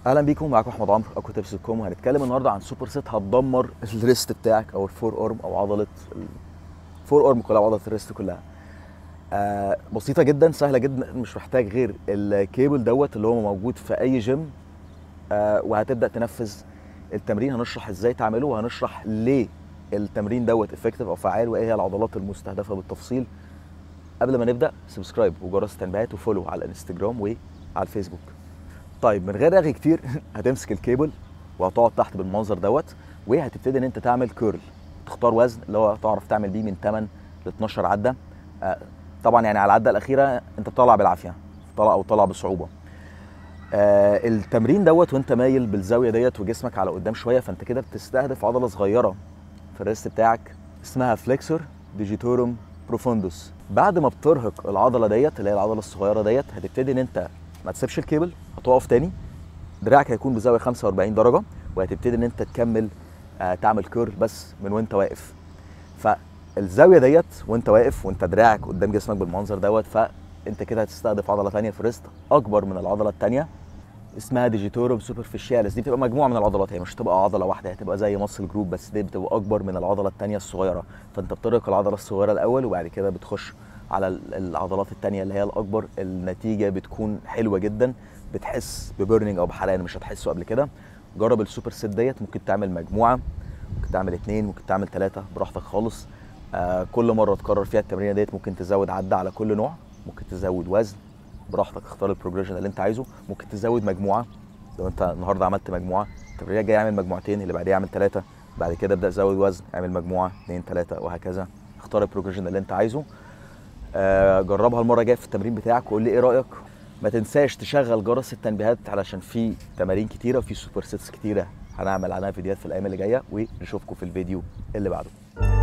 اهلا بيكم معاكم احمد عمرو اكو تبس كوم وهنتكلم النهارده عن سوبر سيت هتدمر الريست بتاعك او الفور ارم او عضله الفور ارم كلها عضله الريست كلها آه بسيطه جدا سهله جدا مش محتاج غير الكيبل دوت اللي هو موجود في اي جيم آه وهتبدا تنفذ التمرين هنشرح ازاي تعمله وهنشرح ليه التمرين دوت افكتيف او فعال وايه هي العضلات المستهدفه بالتفصيل قبل ما نبدا سبسكرايب وجرس التنبيهات وفولو على الانستجرام وعلى الفيسبوك طيب من غير رغي كتير هتمسك الكيبل وهتقعد تحت بالمنظر دوت وهتبتدي ان انت تعمل كيرل تختار وزن اللي هو تعرف تعمل بيه من 8 ل 12 عده آه طبعا يعني على العده الاخيره انت بتطلع بالعافيه طلع او طلع بصعوبه آه التمرين دوت وانت مايل بالزاويه ديت وجسمك على قدام شويه فانت كده بتستهدف عضله صغيره في الريست بتاعك اسمها فليكسور ديجيتورم بروفوندوس بعد ما بترهق العضله ديت اللي هي العضله الصغيره ديت هتبتدي ان انت ما تسيبش الكيبل هتقف تاني دراعك هيكون بزاويه 45 درجه وهتبتدي ان انت تكمل آه تعمل كيرل بس من وانت واقف فالزاويه ديت وانت واقف وانت دراعك قدام جسمك بالمنظر دوت فانت كده هتستهدف عضله تانية في الريست اكبر من العضله التانية اسمها ديجيتورم سوبرفيشياليس دي بتبقى مجموعه من العضلات هي مش هتبقى عضله واحده هتبقى زي ماسل جروب بس دي بتبقى اكبر من العضله التانية الصغيره فانت بترهق العضله الصغيره الاول وبعد كده بتخش على العضلات التانية اللي هي الاكبر النتيجه بتكون حلوه جدا بتحس ببرنينج او بحرقان مش هتحسه قبل كده جرب السوبر سيت ديت ممكن تعمل مجموعه ممكن تعمل اتنين ممكن تعمل ثلاثه براحتك خالص آه كل مره تكرر فيها التمرينه ديت ممكن تزود عده على كل نوع ممكن تزود وزن براحتك اختار البروجريشن اللي انت عايزه ممكن تزود مجموعه لو انت النهارده عملت مجموعه التمرين الجاي اعمل مجموعتين اللي بعديها اعمل ثلاثه بعد كده ابدا زود وزن اعمل مجموعه اثنين ثلاثه وهكذا اختار البروجريشن اللي انت عايزه آه جربها المره الجايه في التمرين بتاعك وقول لي ايه رايك ما تنساش تشغل جرس التنبيهات علشان في تمارين كتيره وفي سوبر سيتس كتيره هنعمل عنها فيديوهات في الايام اللي جايه ونشوفكم في الفيديو اللي بعده